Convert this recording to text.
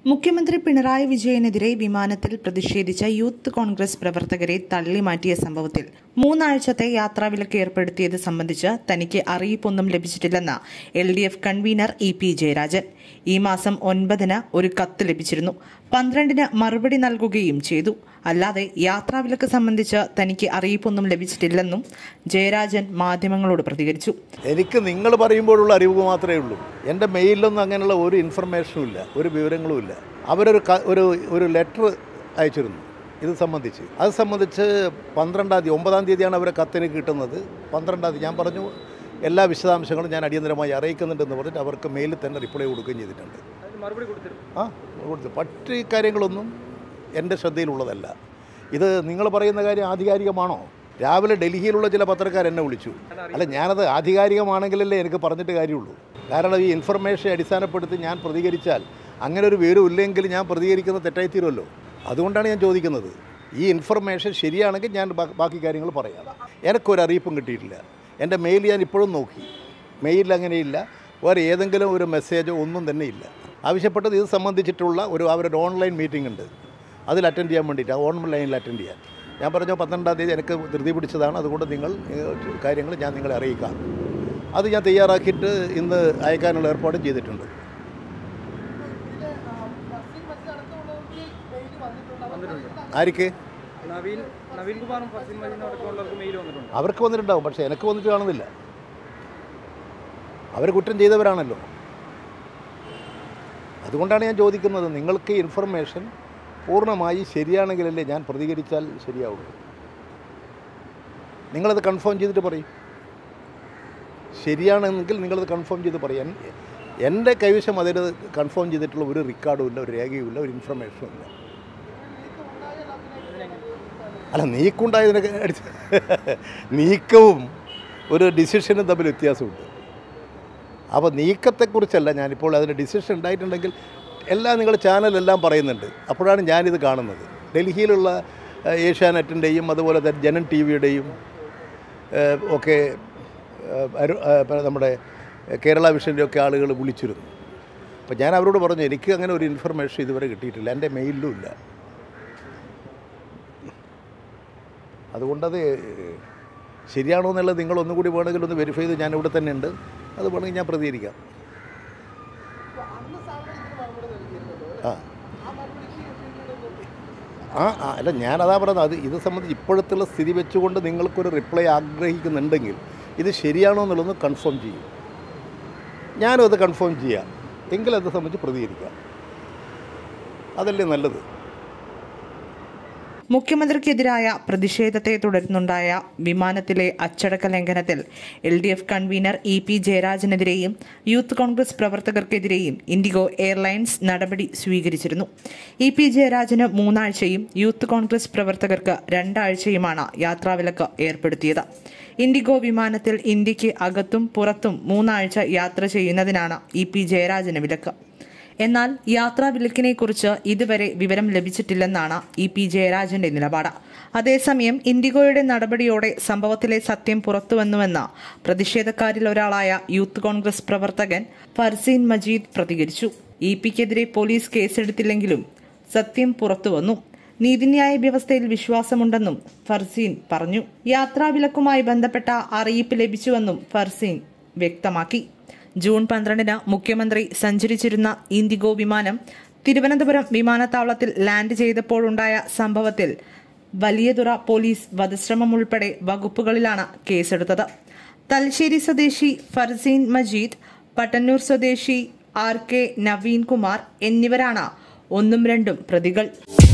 മുഖ്യമന്ത്രി പിണറായി വിജയനെതിരെ വിമാനത്തിൽ പ്രതിഷേധിച്ച യൂത്ത് കോൺഗ്രസ് പ്രവർത്തകരെ തള്ളിമാറ്റിയ സംഭവത്തിൽ മൂന്നാഴ്ചത്തെ യാത്രാവിലക്ക് ഏർപ്പെടുത്തിയത് സംബന്ധിച്ച് തനിക്ക് അറിയിപ്പൊന്നും ലഭിച്ചിട്ടില്ലെന്ന് L D F convener E P Jayarajan ഈ മാസം ഒൻപതിന് ഒരു കത്ത് ലഭിച്ചിരുന്നു പന്ത്രണ്ടിന് മറുപടി നൽകുകയും ചെയ്തു അല്ലാതെ യാത്രാവിലക്ക് സംബന്ധിച്ച് തനിക്ക് അറിയിപ്പൊന്നും ലഭിച്ചിട്ടില്ലെന്നും ജയരാജൻ മാധ്യമങ്ങളോട് പ്രതികരിച്ചു എനിക്ക് നിങ്ങൾ പറയുമ്പോഴുള്ള അറിവ് മാത്രമേ ഉള്ളൂ എൻ്റെ മെയിലൊന്നും അങ്ങനെയുള്ള ഒരു ഇൻഫർമേഷനും ഇല്ല ഒരു വിവരങ്ങളും ഇല്ല അവരൊരു ക- ഒരു ഒരു ലെറ്റർ അയച്ചിരുന്നു ഇത് സംബന്ധിച്ച് അത് സംബന്ധിച്ച് പന്ത്രണ്ടാം തീയതി ഒമ്പതാം തീയതിയാണ് അവരെ കത്തിന് കിട്ടുന്നത് പന്ത്രണ്ടാം തീയതി ഞാൻ പറഞ്ഞു എല്ലാ വിശദാംശങ്ങളും ഞാൻ അടിയന്തരമായി അറിയിക്കുന്നുണ്ടെന്ന് പറഞ്ഞിട്ട് അവർക്ക് മെയിലിൽ തന്നെ റിപ്ലൈ കൊടുക്കുകയും ചെയ്തിട്ടുണ്ട് മറുപടി കൊടുത്തിരുന്നു ആ കൊടുത്തു മറ്റ് കാര്യങ്ങളൊന്നും എൻ്റെ ശ്രദ്ധയിലുള്ളതല്ല ഇത് നിങ്ങൾ പറയുന്ന കാര്യം ആധികാരികമാണോ രാവിലെ ഡൽഹിയിലുള്ള ചില പത്രക്കാർ എന്നെ വിളിച്ചു അല്ല ഞാനത് ആധികാരികമാണെങ്കിലല്ലേ എനിക്ക് പറഞ്ഞിട്ട് കാര്യമുള്ളൂ കാരണം ഈ ഇൻഫർമേഷൻ അടിസ്ഥാനപ്പെടുത്തി ഞാൻ പ്രതികരിച്ചാൽ അങ്ങനെ ഒരു വിവരം ഇല്ലെങ്കിൽ ഞാൻ പ്രതികരിക്കുന്നത് തെറ്റായിത്തീരുമല്ലോ അതുകൊണ്ടാണ് ഞാൻ ചോദിക്കുന്നത് ഈ ഇൻഫർമേഷൻ ശരിയാണെങ്കിൽ ഞാൻ ബാ- ബാക്കി കാര്യങ്ങൾ പറയാം എനിക്കൊരു അറിയിപ്പും കിട്ടിയിട്ടില്ല എൻ്റെ മെയിൽ ഞാൻ ഇപ്പോഴും നോക്കി മെയിലിൽ അങ്ങനെയില്ല വേറെ ഏതെങ്കിലും ഒരു മെസ്സേജോ ഒന്നും തന്നെ ഇല്ല ആവശ്യപ്പെട്ടത് ഇത് സംബന്ധിച്ചിട്ടുള്ള ഒരു അവരുടെ ഓൺലൈൻ മീറ്റിംഗ് ഉണ്ട് അതിൽ അറ്റൻഡ് ചെയ്യാൻ വേണ്ടിയിട്ട് ആ ഓൺലൈനിൽ അറ്റൻഡ് ചെയ്യാൻ ഞാൻ പറഞ്ഞു പന്ത്രണ്ടാം തീയതി എനിക്ക് ധൃതി പിടിച്ചതാണ് അതുകൊണ്ട് നിങ്ങൾ ഏഹ്, കാര്യങ്ങൾ ഞാൻ നിങ്ങളെ അറിയിക്കാം അത് ഞാൻ തയ്യാറാക്കിയിട്ട് ഇന്ന് അയക്കാനുള്ള ഏർപ്പാടും ചെയ്തിട്ടുണ്ട് ആർക്ക് നവീൻ നവീൻ കുമാറും ഫസീൽ മദീനും അടക്കമുള്ളവർക്ക് മെയിൽ വന്നിട്ടുണ്ട് അവർക്ക് വന്നിട്ടുണ്ടാവും പക്ഷേ എനിക്ക് വന്നിട്ട് കാണുന്നില്ല അവർ കുറ്റം ചെയ്തവരാണല്ലോ അതുകൊണ്ടാണ് ഞാൻ ചോദിക്കുന്നത് നിങ്ങൾക്ക് ഇൻഫർമേഷൻ പൂർണ്ണമായി ശരിയാണെങ്കിലല്ലേ ഞാൻ പ്രതികരിച്ചാൽ ശരിയാവുള്ളൂ നിങ്ങളത് കൺഫേം ചെയ്തിട്ട് പറയും ശരിയാണെങ്കിൽ നിങ്ങളത് കൺഫേം ചെയ്ത് പറയാൻ എൻ്റെ കൈവശം അതിന് കൺഫേം ചെയ്തിട്ടുള്ള ഒരു റെക്കോർഡും ഇല്ല ഒരു രേഖയും ഇല്ല ഒരു ഇൻഫർമേഷനും ഇല്ല അല്ല നീക്കുണ്ടായതിനൊക്കെ അടിച്ച് നീക്കവും ഒരു ഡിസിഷനും തമ്മിൽ വ്യത്യാസമുണ്ട് അപ്പോൾ നീക്കത്തെക്കുറിച്ചല്ല ഞാനിപ്പോൾ അതിൻ്റെ ഡിസിഷൻ ഉണ്ടായിട്ടുണ്ടെങ്കിൽ എല്ലാം നിങ്ങൾ ചാനലെല്ലാം പറയുന്നുണ്ട് അപ്പോഴാണ് ഞാനിത് കാണുന്നത് ഡൽഹിയിലുള്ള ഏഹ്, ഏഷ്യാനെറ്റിൻ്റെയും അതുപോലെ തന്നെ ജനൻ ടി വിയുടെയും ഒക്കെ ഏഹ്, അരു- ഏഹ്, ഇപ്പം നമ്മുടെ കേരള വിഷൻ്റെ ഒക്കെ ആളുകൾ വിളിച്ചിരുന്നു അപ്പോൾ ഞാൻ അവരോട് പറഞ്ഞു എനിക്ക് അങ്ങനെ ഒരു ഇൻഫർമേഷൻ ഇതുവരെ കിട്ടിയിട്ടില്ല എൻ്റെ മെയിലിലും ഇല്ല അതുകൊണ്ടത് ശരിയാണോ എന്നുള്ളത് നിങ്ങൾ ഒന്നുകൂടി വേണമെങ്കിൽ ഒന്ന് വെരിഫൈ ചെയ്ത് ഞാൻ ഇവിടെ തന്നെ ഉണ്ട് അത് വേണമെങ്കിൽ ഞാൻ പ്രതികരിക്കാം ആ ആ ആ, അല്ല ഞാനതാ പറയുന്നത് അത് ഇത് സംബന്ധിച്ച് ഇപ്പോഴത്തുള്ള സ്ഥിതി വെച്ചുകൊണ്ട് നിങ്ങൾക്കൊരു റിപ്ലൈ ആഗ്രഹിക്കുന്നുണ്ടെങ്കിൽ ഇത് ശരിയാണോ എന്നുള്ളത് കൺഫേം ചെയ്യും ഞാനും അത് കൺഫേം ചെയ്യാം എങ്കിൽ അത് സംബന്ധിച്ച് പ്രതികരിക്കാം അതല്ലേ നല്ലത് മുഖ്യമന്ത്രിക്കെതിരായ പ്രതിഷേധത്തെ തുടർന്നുണ്ടായ വിമാനത്തിലെ അച്ചടക്ക ലംഘനത്തിൽ L D F convener E P ജയരാജനെതിരെയും യൂത്ത് കോൺഗ്രസ് പ്രവർത്തകർക്കെതിരെയും ഇൻഡിഗോ എയർലൈൻസ് നടപടി സ്വീകരിച്ചിരുന്നു ഇ പി ജയരാജന് മൂന്നാഴ്ചയും യൂത്ത് കോൺഗ്രസ് പ്രവർത്തകർക്ക് രണ്ടാഴ്ചയുമാണ് യാത്രാവിലക്ക് ഏർപ്പെടുത്തിയത് ഇൻഡിഗോ വിമാനത്തിൽ ഇന്ത്യക്ക് അകത്തും പുറത്തും മൂന്നാഴ്ച യാത്ര ചെയ്യുന്നതിനാണ് ഇ പി ജയരാജന് വിലക്ക് എന്നാൽ യാത്രാ വിലക്കിനെക്കുറിച്ച് ഇതുവരെ വിവരം ലഭിച്ചിട്ടില്ലെന്നാണ് ഇ പി ജയരാജന്റെ നിലപാട് അതേസമയം ഇൻഡിഗോയുടെ നടപടിയോടെ സംഭവത്തിലെ സത്യം പുറത്തുവന്നുവെന്ന് പ്രതിഷേധക്കാരിൽ ഒരാളായ യൂത്ത് കോൺഗ്രസ് പ്രവർത്തകൻ ഫർസീൻ മജീദ് പ്രതികരിച്ചു ഇ പിക്കെതിരെ പോലീസ് കേസെടുത്തില്ലെങ്കിലും സത്യം പുറത്തുവന്നു നീതിന്യായ വ്യവസ്ഥയിൽ വിശ്വാസമുണ്ടെന്നും ഫർസീൻ പറഞ്ഞു യാത്രാവിലക്കുമായി ബന്ധപ്പെട്ട അറിയിപ്പ് ലഭിച്ചുവെന്നും ഫർസീൻ വ്യക്തമാക്കി ജൂൺ പന്ത്രണ്ടിന് മുഖ്യമന്ത്രി സഞ്ചരിച്ചിരുന്ന ഇൻഡിഗോ വിമാനം തിരുവനന്തപുരം വിമാനത്താവളത്തിൽ ലാൻഡ് ചെയ്തപ്പോഴുണ്ടായ സംഭവത്തിൽ വലിയതുറ പോലീസ് വധശ്രമം ഉൾപ്പെടെ വകുപ്പുകളിലാണ് കേസെടുത്തത് തലശ്ശേരി സ്വദേശി ഫർസീൻ മജീദ് പട്ടന്നൂർ സ്വദേശി ആർ കെ നവീൻ കുമാർ എന്നിവരാണ് ഒന്നും രണ്ടും പ്രതികൾ